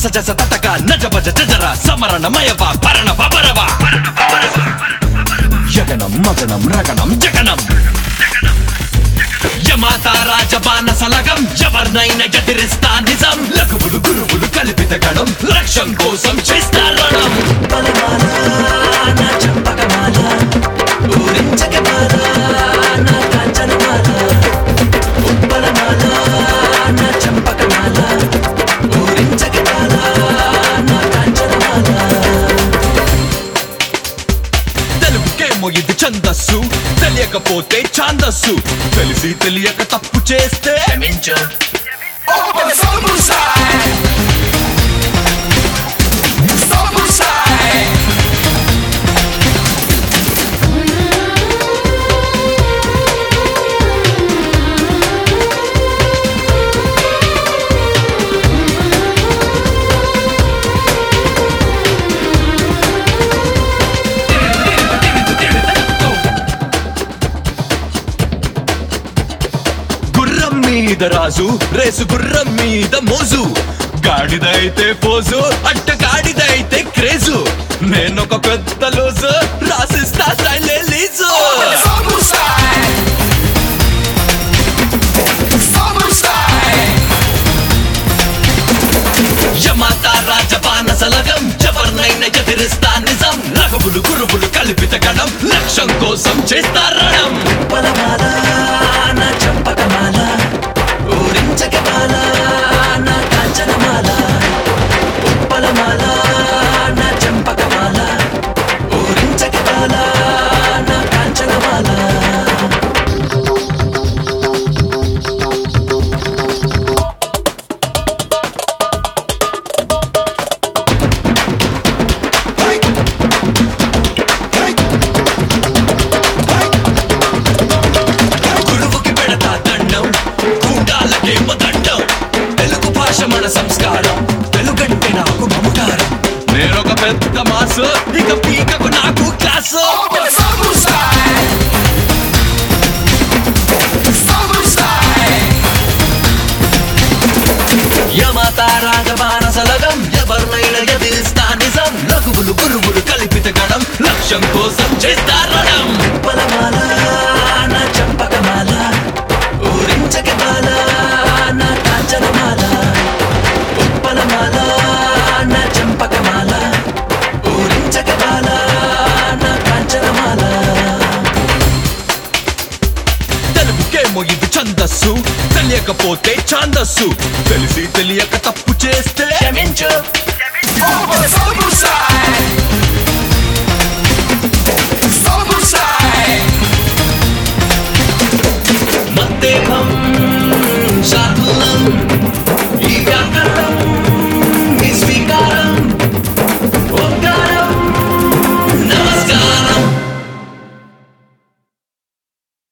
జస తటక నజ భజ జజర సమరణమయవ పరణ పరవ యగనం మగనం రగణం జగనం యమాత రాజబాన సలగం ఎవరినైనా ఎదిరిస్తా నిజం లఘువులు గురువులు కల్పిత గణం లక్ష్యం కోసం చేస్తా రణం తెలుగుకేమో ఇది ఛందస్సు తెలియకపోతే ఛాందస్సు తెలిసి తెలియక తప్పు చేస్తే క్షమించు Open Sambursai! Sambursai! గుర్రం మీద రాజు రేసు గుర్రం మీద మోజు గాడిదైతే పోజు అట్ట గాడిదైతే క్రేజు నేనొక పెద్ద లోజు రాసిస్తా స్టైలే లీజు Sambursai! Sambursai! యమాత రాజపాన సలగం ఎవరినైనా ఎదిరిస్తా నిజం రఘువులు గురువులు కల్పిత గణం లక్ష్యం కోసం చేస్తా రణం గురువుకి పెడతా దండం గుండాలకేమో దండం తెలుగు భాష మన సంస్కారం తెలుగంటే నాకు మమకారం నేనొక పెద్ద మాసు ఇక పీకకు నాకు క్లాసు Open Sambursai! Sambursai! యమాత రాజమాన సలగం ఎవరినైనా ఎదిరిస్తా నిజం లఘువులు గురువులు కల్పిత గణం లక్ష్యం కోసం చేస్తా రణం తెలుగుకేమో ఇది ఛందస్సు తెలియకపోతే ఛాందస్సు తెలిసి తెలియక తప్పు చేస్తే క్షమించు